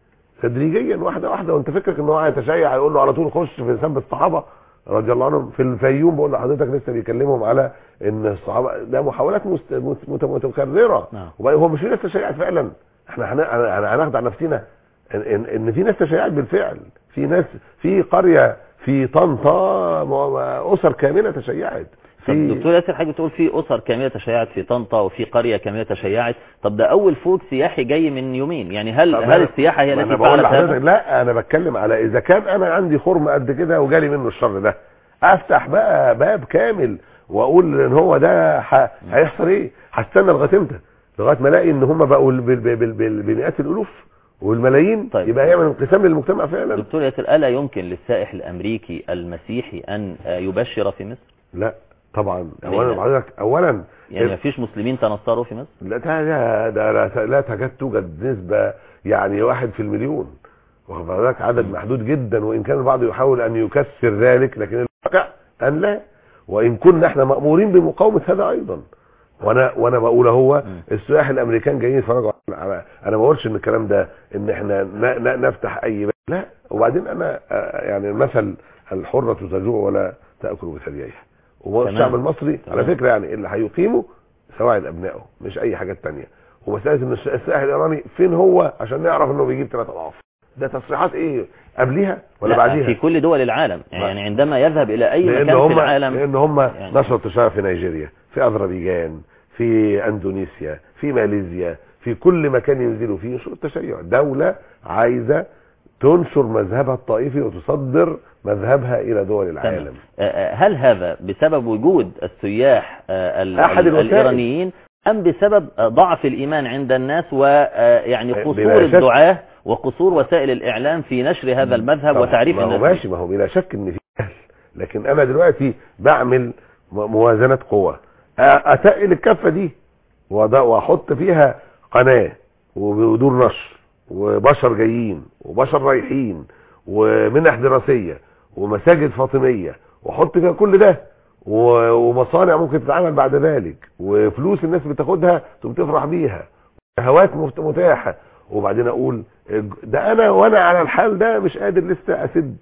تدريجيا واحده واحده وانت فكرك ان هو هيتشيع هيقول له على طول خش في سب الصحابه رضي الله عنهم في الفيوم بقول لحضرتك لسه بيكلمهم على ان الصحابه ده محاولات مست- مت- مت- متكرره نعم وبقى هو مش في ناس تشيعت فعلا احنا هن- هن- هنخدع نفسنا ان, إن, ان في ناس تشيعت بالفعل في ناس في قريه في طنطا م- اسر كامله تشيعت طب في دكتور ياسر حاجة بتقول في أسر كاملة تشيعت في طنطا وفي قرية كاملة تشيعت طب ده أول فوج سياحي جاي من يومين يعني هل طب هل أنا- السياحة هي ما التي انا بقول فعلت لحضرتك هذا؟ لا انا بتكلم على اذا كان انا عندي خرم قد كده وجالي منه الشر ده افتح بقى باب كامل واقول ان هو ده ح... هيحصل ايه هستنى لغايه امتى لغايه ما الاقي ان هم بقوا بال- بال- بال- بال- بمئات الالوف والملايين طيب. يبقى يعمل انقسام للمجتمع فعلا دكتور ياسر ألا يمكن للسائح الأمريكي المسيحي أن آه، يبشر في مصر؟ لا طبعا ليه اولا لا؟ حضرتك اولا يعني ما فيش مسلمين تنصروا في مصر؟ لا ده ده, ده لا, لا تكاد توجد نسبة يعني واحد في المليون واخد بالك عدد محدود جدا وان كان البعض يحاول ان يكسر ذلك لكن الواقع ان لا وان كنا احنا مامورين بمقاومه هذا ايضا وانا وانا بقول اهو مم. السياح الامريكان جايين يتفرجوا على انا ما بقولش ان الكلام ده ان احنا ن- ن- نفتح اي باب لا وبعدين انا آه، يعني المثل الحرة تجوع ولا تاكل بثدييها والشعب تمام. المصري على تمام. فكره يعني اللي هيقيمه سواعد ابنائه مش اي حاجات تانية ومساله ان الس- السائح الايراني فين هو عشان نعرف انه بيجيب ثلاث اضعاف ده تصريحات ايه قبليها ولا لا، بعديها في كل دول العالم يعني عندما يذهب إلى أي لان مكان هم في العالم لان هم يعني- نشروا انتشار في نيجيريا في اذربيجان في اندونيسيا في ماليزيا في كل مكان ينزلوا فيه ينشروا التشيع دوله عايزه تنشر مذهبها الطائفي وتصدر مذهبها الى دول تمام. العالم آه، آه، هل هذا بسبب وجود السياح آه، ال- أحد ال- الوسائل. الإيرانيين أم بسبب آه، ضعف الإيمان عند الناس ويعني بلا قصور شك. الدعاة وقصور وسائل الإعلام في نشر هذا المذهب طب وتعريف ما هو الناس ماشي ما هو بلا شك ان في جهل لكن انا دلوقتي بعمل م- موازنه قوى أ- اتقل الكفه دي وأض- واحط فيها قناه ودور نشر وبشر جايين وبشر رايحين ومنح دراسيه ومساجد فاطميه واحط فيها كل ده و- ومصانع ممكن تتعمل بعد ذلك وفلوس الناس بتاخدها تقوم تفرح بيها شهوات مفت- متاحه وبعدين اقول ده انا وانا على الحال ده مش قادر لسه اسد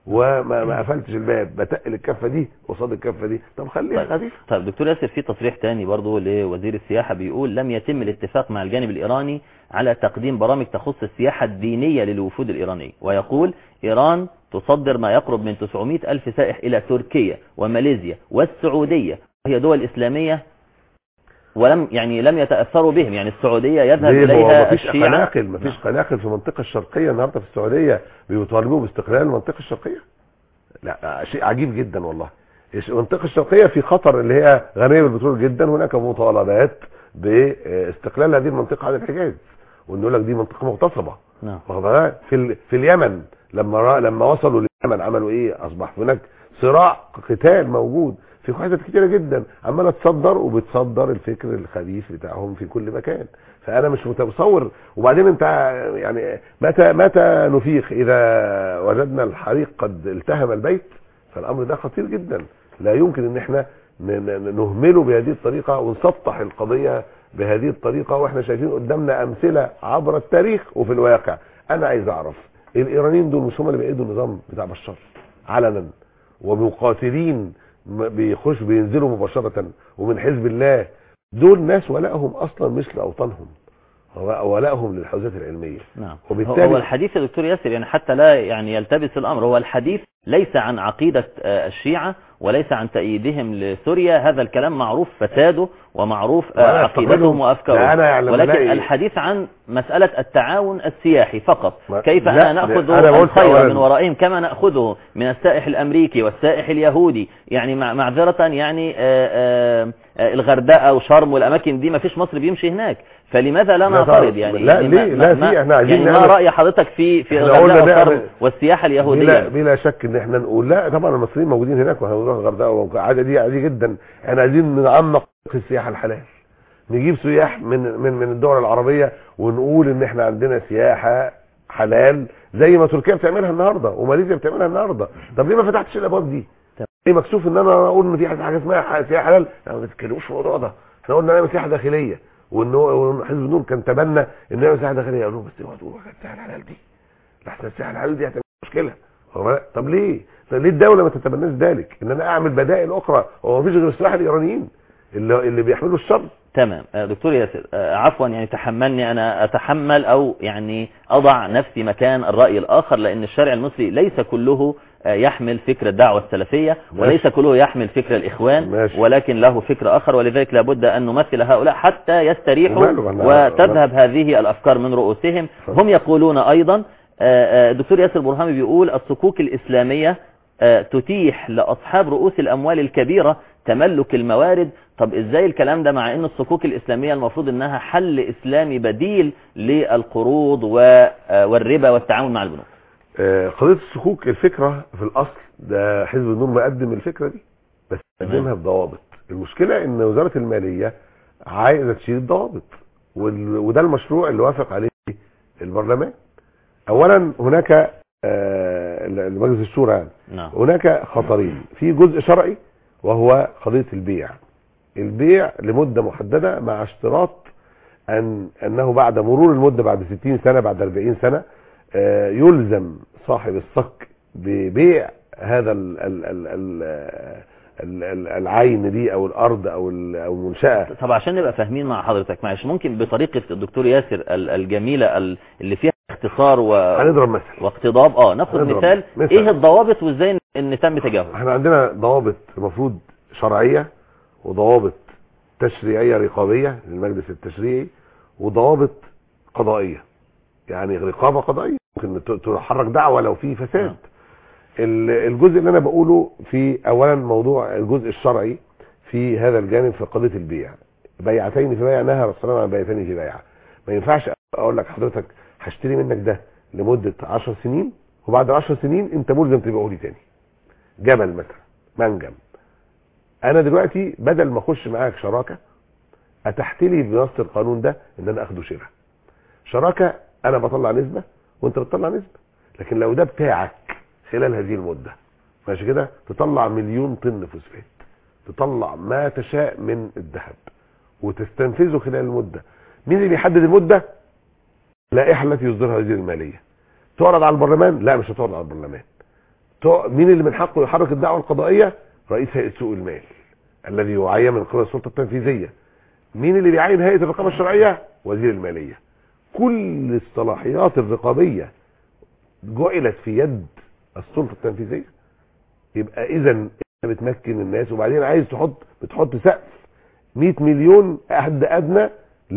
وما ما قفلتش الباب بتقل الكفه دي قصاد الكفه دي طب خليها طيب. خفيفه طيب دكتور ياسر في تصريح تاني برضه لوزير السياحة بيقول لم يتم الاتفاق مع الجانب الإيراني على تقديم برامج تخص السياحة الدينية للوفود الإيرانية ويقول إيران تصدر ما يقرب من 900 ألف سائح إلى تركيا وماليزيا والسعودية وهي دول إسلامية ولم يعني لم يتأثروا بهم يعني السعودية يذهب ليه هو إليها مفيش الشيعة قناقل مفيش قناقل في المنطقه الشرقيه النهارده في السعوديه بيطالبوا باستقلال المنطقه الشرقيه لا شيء عجيب جدا والله المنطقه الشرقيه في خطر اللي هي غنيه بالبترول جدا هناك مطالبات باستقلال هذه المنطقه عن الحجاز وان يقول لك دي منطقه مغتصبه نعم واخد بالك؟ في ال- في اليمن لما را لما وصلوا لليمن عملوا ايه اصبح هناك صراع قتال موجود في حتت كتيره جدا عماله تصدر وبتصدر الفكر الخبيث بتاعهم في كل مكان فانا مش متصور وبعدين انت يعني متى متى نفيق اذا وجدنا الحريق قد التهم البيت فالامر ده خطير جدا لا يمكن ان احنا ن- ن- نهمله بهذه الطريقه ونسطح القضيه بهذه الطريقه واحنا شايفين قدامنا امثله عبر التاريخ وفي الواقع انا عايز اعرف الايرانيين دول مش هم اللي بيأيدوا النظام بتاع بشار علنا ومقاتلين م- بيخش بينزلوا مباشره ومن حزب الله دول ناس ولائهم اصلا مش لاوطانهم هو ولائهم للحوزات العلميه نعم وبالتالي- هو الحديث يا دكتور ياسر يعني حتى لا يعني يلتبس الأمر هو الحديث ليس عن عقيدة آه، الشيعة وليس عن تأييدهم لسوريا هذا الكلام معروف فساده ومعروف آه، وأنا عقيدتهم أستغرب- وأفكارهم لا، أنا يعني لما ولكن ألاقي- الحديث عن مسألة التعاون السياحي فقط ما- كيف لا، أنا نأخذ أنا قلت الخير أولاً- من ورائهم كما نأخذه من السائح الأمريكي والسائح اليهودي يعني مع- معذرة يعني آه، آه، آه، الغردقة وشرم والأماكن دي ما فيش مصر بيمشي هناك فلماذا لا لا نعترض طبعاً. يعني لا، يعني ليه؟ ما- لا، ما- في- إحنا عايزين يعني ما نعمل- رأي حضرتك في في إحنا قلنا الغردقة نعمل- وشرم والسياحة بلا اليهودية بلا شك ان احنا نقول لا طبعا المصريين موجودين هناك وهنروح الغردقه وعادي دي عادي جدا احنا عايزين نعمق في السياحه الحلال نجيب سياح من من من الدول العربيه ونقول ان احنا عندنا سياحه حلال زي ما تركيا بتعملها النهارده وماليزيا بتعملها النهارده طب ليه ما فتحتش الابواب دي ايه مكسوف ان انا اقول ان في حاجه اسمها سياحه حلال لا ما تتكلموش في الموضوع ده احنا قلنا نعمل سياحه داخليه وان هو وإن حزب النور كان تبنى ان نعمل سياحه داخليه قالوا بس اوعوا تقولوا حاجه السياحه الحلال دي لحسن السياحه الحلال دي هتعمل مشكله هو ما- طب ليه؟ طب ليه الدوله ما تتبناش ذلك؟ ان انا اعمل بدائل اخرى هو مفيش غير السلاح الايرانيين اللي اللي بيحملوا الشر تمام آه، دكتور ياسر آه، عفوا يعني تحملني أنا أتحمل أو يعني أضع نفسي مكان الرأي الآخر لأن الشارع المصري ليس كله آه، يحمل فكر الدعوة السلفية ماشي. وليس كله يحمل فكر الإخوان ماشي. ولكن له فكر آخر ولذلك لابد أن نمثل هؤلاء حتى يستريحوا وماله، أنا- وتذهب هذه الأفكار من رؤوسهم هم يقولون أيضا آه، آه، الدكتور ياسر برهامي بيقول الصكوك الإسلامية آه، تتيح لأصحاب رؤوس الأموال الكبيرة تملك الموارد طب إزاي الكلام ده مع أن الصكوك الإسلامية المفروض أنها حل إسلامي بديل للقروض و- آه، والربا والتعامل مع البنوك آه، قضيه الصكوك الفكره في الاصل ده حزب النور مقدم الفكره دي بس تمام. قدمها بضوابط المشكله ان وزاره الماليه عايزه تشيل الضوابط وال- وده المشروع اللي وافق عليه البرلمان اولا هناك آه، مجلس الشورى يعني نعم هناك خطرين في جزء شرعي وهو قضيه البيع البيع لمده محدده مع اشتراط ان انه بعد مرور المده بعد 60 سنه بعد 40 سنه آه، يلزم صاحب الصك ببيع هذا ال ال ال ال ال ال العين دي او الارض او ال- او المنشاه طب عشان نبقى فاهمين مع حضرتك معلش ممكن بطريقة الدكتور ياسر ال- الجميلة ال- اللي فيها اختصار و... هنضرب مثل واقتضاب اه ناخد هنضرب مثال مثال. ايه الضوابط وازاي ان تم تجاهله احنا عندنا ضوابط المفروض شرعيه وضوابط تشريعيه رقابيه للمجلس التشريعي وضوابط قضائيه يعني رقابه قضائيه ممكن ت- تحرك دعوه لو في فساد نعم. ال- الجزء اللي انا بقوله في اولا موضوع الجزء الشرعي في هذا الجانب في قضيه البيع بيعتين في بيع نهى رسول الله عن بيعتين في بيع ما ينفعش اقول لك حضرتك هشتري منك ده لمده 10 سنين وبعد 10 سنين انت ملزم تبيعه لي تاني جمل مثلا منجم انا دلوقتي بدل ما اخش معاك شراكه اتحت لي بنص القانون ده ان انا اخده شراء شراكه انا بطلع نسبه وانت بتطلع نسبه لكن لو ده بتاعك خلال هذه المده ماشي كده تطلع مليون طن فوسفات تطلع ما تشاء من الذهب وتستنفذه خلال المده مين اللي بيحدد المده اللائحه التي يصدرها وزير الماليه تعرض على البرلمان لا مش هتعرض على البرلمان تع- مين اللي من حقه يحرك الدعوه القضائيه رئيس هيئه سوق المال الذي يعين من قبل السلطه التنفيذيه مين اللي بيعين هيئه الرقابه الشرعيه وزير الماليه كل الصلاحيات الرقابيه جعلت في يد السلطه التنفيذيه يبقى اذا انت بتمكن الناس وبعدين عايز تحط بتحط سقف 100 مليون حد ادنى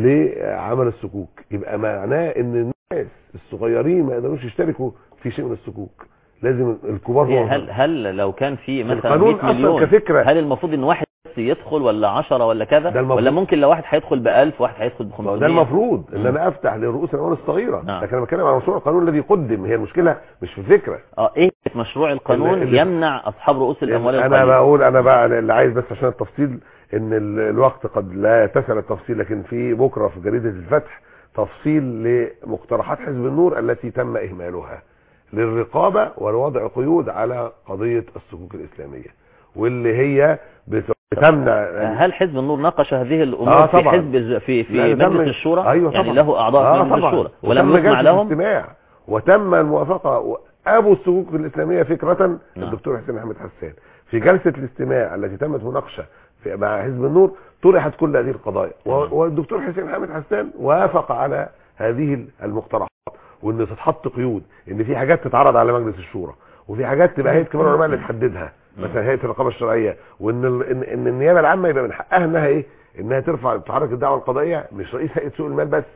لعمل الصكوك يبقى معناه ان الناس الصغيرين ما يقدروش يشتركوا في شيء من الصكوك لازم الكبار إيه هم هل هل لو كان في مثلا القانون 100 مليون اصلا كفكره هل المفروض ان واحد بس يدخل ولا 10 ولا كذا ده المفروض. ولا ممكن لو واحد هيدخل ب 1000 واحد هيدخل ب ما هو 500 ده المفروض ان مم. انا افتح لرؤوس الاموال الصغيره نعم. لكن انا بتكلم عن مشروع القانون الذي قدم هي المشكله مش في فكره اه ايه مشروع القانون اللي- يمنع اصحاب رؤوس الاموال انا القليلة بقول انا بقى اللي عايز بس عشان التفصيل ان ال- الوقت قد لا يتسع التفصيل لكن في بكره في جريده الفتح تفصيل لمقترحات حزب النور التي تم اهمالها للرقابه ولوضع قيود على قضيه الصكوك الاسلاميه واللي هي بت- بتمنع هل حزب النور ناقش هذه الامور آه في طبعا. حزب في في لا، تم- مجلس الشورى أيوة يعني طبعا. له اعضاء آه في مجلس طبعا. الشورى ولم وتم يسمع جلسة لهم الاستماع وتم الموافقه ابو الصكوك الاسلاميه فكره نعم. الدكتور حسين احمد حسان في جلسه الاستماع التي تمت مناقشه في مع حزب النور طرحت كل هذه القضايا و- نعم. والدكتور حسين حامد حسان وافق على هذه المقترحات وان تتحط قيود ان في حاجات تتعرض على مجلس الشورى وفي حاجات تبقى هيئه كبار العلماء اللي تحددها مثلا هيئه الرقابه الشرعيه وان ال- ان, إن النيابه العامه يبقى من حقها انها ايه انها ترفع تحرك الدعوه القضائيه مش رئيس هيئه سوق المال بس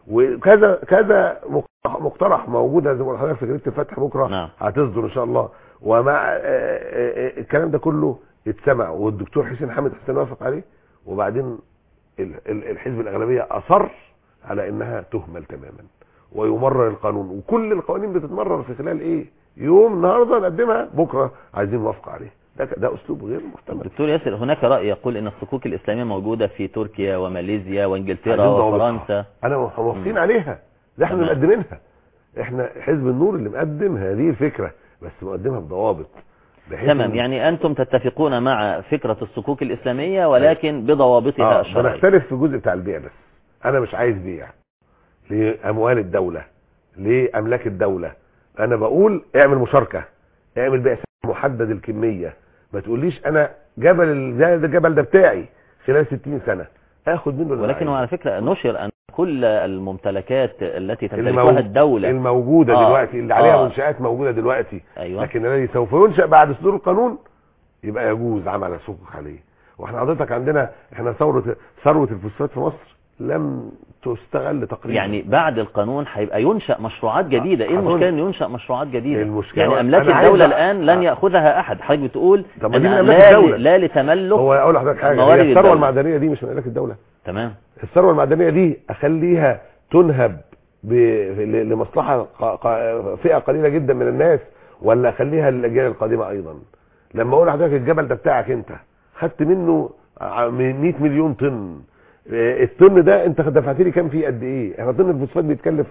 وكذا كذا مقترح- مقترح موجود زي ما قلت لحضرتك في جريده الفتح بكره نعم. هتصدر ان شاء الله ومع آه، آه، آه، الكلام ده كله اتسمع والدكتور حسين حامد حسين وافق عليه وبعدين ال- ال- الحزب الاغلبيه اصر على انها تهمل تماما ويمرر القانون وكل القوانين بتتمرر في خلال ايه يوم النهارده نقدمها بكره عايزين موافقه عليه ده ده اسلوب غير محتمل دكتور ياسر هناك رأي يقول ان الصكوك الاسلامية موجودة في تركيا وماليزيا وانجلترا عايزين ضوابطها. وفرنسا انا موافقين عليها ده احنا اللي تمام. مقدمينها احنا حزب النور اللي مقدم هذه الفكره بس مقدمها بضوابط بحيث تمام إن- يعني أنتم تتفقون مع فكرة الصكوك الإسلامية ولكن بضوابطها اه الشرعية بنختلف في الجزء بتاع البيع بس انا مش عايز بيع لاموال الدوله لاملاك الدوله انا بقول اعمل مشاركه اعمل بيع محدد الكميه ما تقوليش انا جبل ال- ده ده الجبل ده بتاعي خلال 60 سنه اخد منه اللي ولكن أنا على فكرة نشر أن كل الممتلكات التي عايزه. تمتلكها المو- الدولة الموجوده آه. دلوقتي اللي عليها آه. منشات موجوده دلوقتي أيوة لكن الذي سوف ينشا بعد صدور القانون يبقى يجوز عمل السقوق عليه واحنا حضرتك عندنا احنا ثوره ثروه الفوسفات في مصر لم تستغل تقريبا يعني بعد القانون هيبقى ينشأ مشروعات جديدة ايه أظن المشكلة ان ينشأ مشروعات جديدة المشكلة يعني املاك أنا عايز الدولة أ- الان لن أ- يأخذها احد حضرتك بتقول طب ما دي أن من أملاك لا, الدولة. لا لتملك هو اقول لحضرتك حاجه موارد هي الثروه الدولة. المعدنيه دي مش من املاك الدوله تمام الثروه المعدنيه دي اخليها تنهب ب... ل- لمصلحه ق... ق... فئه قليله جدا من الناس ولا اخليها للاجيال القادمه ايضا لما اقول لحضرتك الجبل ده بتاعك انت خدت منه ع- من 100 مليون طن آه، الطن ده انت دفعت لي كام فيه قد ايه احنا طن الفوسفات بيتكلف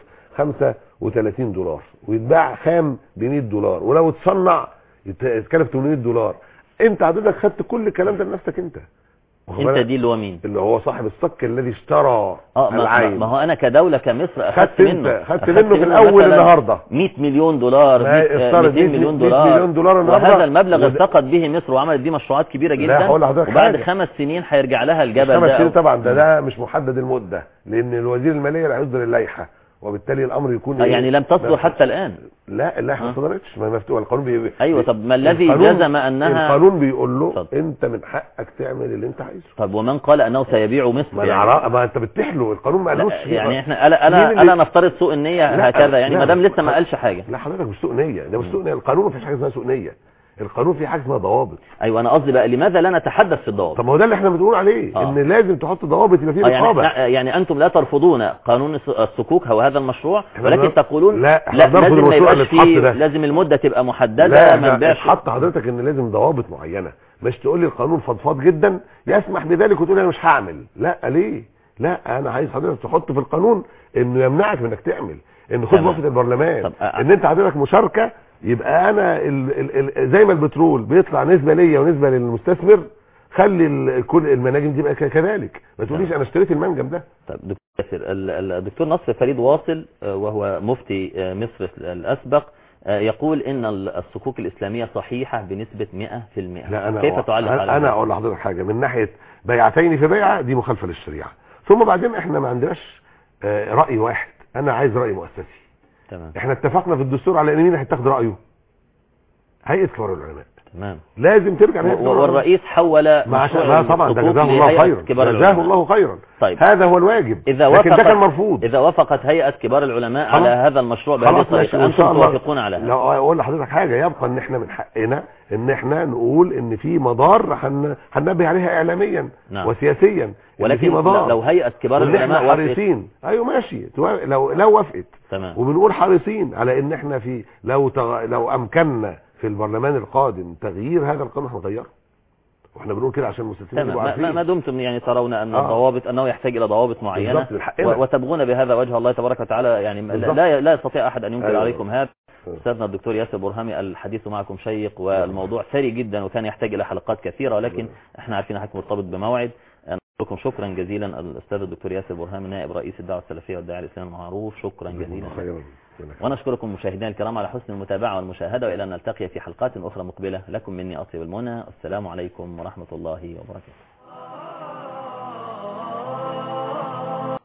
35 دولار ويتباع خام ب 100 دولار ولو اتصنع يت- يتكلف 800 دولار انت حضرتك خدت كل الكلام ده لنفسك انت واخد انت بالك؟ دي اللي هو مين اللي هو صاحب الصك الذي اشترى اه ما, ما العين ما هو انا كدولة كمصر اخدت خدت انت منه خدت أخدت منه في الاول مثلاً النهارده 100 مليون دولار ما 100 افترض 200 مليون 100 دولار مليون دولار النهارده وهذا المبلغ وده- ارتقت به مصر وعملت بيه مشروعات كبيرة لا، جدا هقول لحضرتك وبعد حاجة. خمس سنين هيرجع لها الجبل خمس ده سنين أو- طبعا ده ده مش محدد المده لان الوزير الماليه اللي هيصدر اللائحه وبالتالي الامر يكون آه، إيه؟ يعني لم تصدر مفتوح. حتى الان لا اللائحه ما آه. صدرتش ما مفتوح القانون بي... ايوه طب ما الذي القانون- جزم انها القانون بيقول له اتفضل. انت من حقك تعمل اللي انت عايزه طب ومن قال انه سيبيع ما مصر انا يعني عرا- ما انت بتحلو القانون ما قالوش لا فيه. يعني احنا الا مين الا اللي- الا نفترض سوء النيه لا، هكذا يعني لا، ما دام لسه ما خ- قالش حاجه لا حضرتك مش سوء نيه ده مش سوء نيه القانون ما فيش حاجه اسمها سوء نيه القانون فيه حاجه اسمها ضوابط ايوه انا قصدي بقى لماذا لا نتحدث في الضوابط طب ما هو ده اللي احنا بنقول عليه آه. ان لازم تحط ضوابط يبقى فيه آه يعني, رقابه إحنا- يعني انتم لا ترفضون قانون الس- الصكوك او هذا المشروع إحنا ولكن بنرفض- تقولون لا، إحنا لا بنرفض لازم ما المشروع يبقاش اللي اتحط فيه ده. لازم المده تبقى محدده لا ما ده نبيعش اتحط حضرتك ان لازم ضوابط معينه مش تقول لي القانون فضفاض جدا يسمح بذلك وتقول انا مش هعمل لا ليه لا انا عايز حضرتك تحط في القانون انه يمنعك من انك تعمل ان خد تمام. وقفه البرلمان طب، أ- ان انت حضرتك مشاركه يبقى انا ال ال ال زي ما البترول بيطلع نسبه ليا ونسبه للمستثمر خلي ال- كل المناجم دي بقى ك- كذلك ما تقوليش انا اشتريت المنجم ده طب دكتور ياسر ال- ال- الدكتور نصر فريد واصل آه، وهو مفتي آه، مصر الاسبق آه، يقول ان ال- الصكوك الاسلاميه صحيحه بنسبه 100% لا انا كيف تعلق على انا, أنا هذا؟ اقول لحضرتك حاجه من ناحيه بيعتين في بيعه دي مخالفه للشريعه ثم بعدين احنا ما عندناش آه، راي واحد انا عايز راي مؤسسي تمام احنا اتفقنا في الدستور على ان مين هيتاخد رايه هيئه كبار العلماء تمام لازم ترجع لهيئه و- كبار العلماء. والرئيس حول ما عشان مشروع لا طبعا ده الصكوك جزاه الله لهيئة خيرا كبار جزاه العلماء. الله خيرا طيب هذا هو الواجب إذا لكن ده وافقت- كان مرفوض إذا وافقت هيئة كبار العلماء خلاص. على هذا المشروع بهذه خلاص ماشي الطريقة وان شاء أنتم الله توافقون على هذا لا اقول لحضرتك حاجه يبقى ان احنا من حقنا ان احنا نقول ان في مضار هن- هننبه عليها اعلاميا نعم. وسياسيا إن في ولكن مضار لو هيئة كبار وإن احنا العلماء وافقت حريصين ايوه ماشي تو- لو لو وافقت تمام وبنقول حريصين على ان احنا في لو تغ... لو امكننا في البرلمان القادم تغيير هذا القانون هنغيره واحنا بنقول كده عشان المستثمرين تمام يبقوا ما, عارفين ما- ما دمتم يعني ترون أن آه. الضوابط أنه يحتاج إلى ضوابط معينة بالظبط من حقنا. و- وتبغون بهذا وجه الله تبارك وتعالى يعني لا- بالظبط. لا لا يستطيع أحد أن ينكر أيوة. عليكم هذا أيوة. أستاذنا الدكتور ياسر برهامي الحديث معكم شيق والموضوع ثري جدا وكان يحتاج إلى حلقات كثيرة ولكن احنا عارفين حضرتك مرتبط بموعد لكم شكرا جزيلا الأستاذ الدكتور ياسر برهامي نائب رئيس الدعوة السلفية والداعي الإسلامي المعروف شكرا جزيلا خيرا ونشكركم مشاهدينا الكرام على حسن المتابعة والمشاهدة وإلى أن نلتقي في حلقات أخرى مقبلة لكم مني أطيب المنى السلام عليكم ورحمة الله وبركاته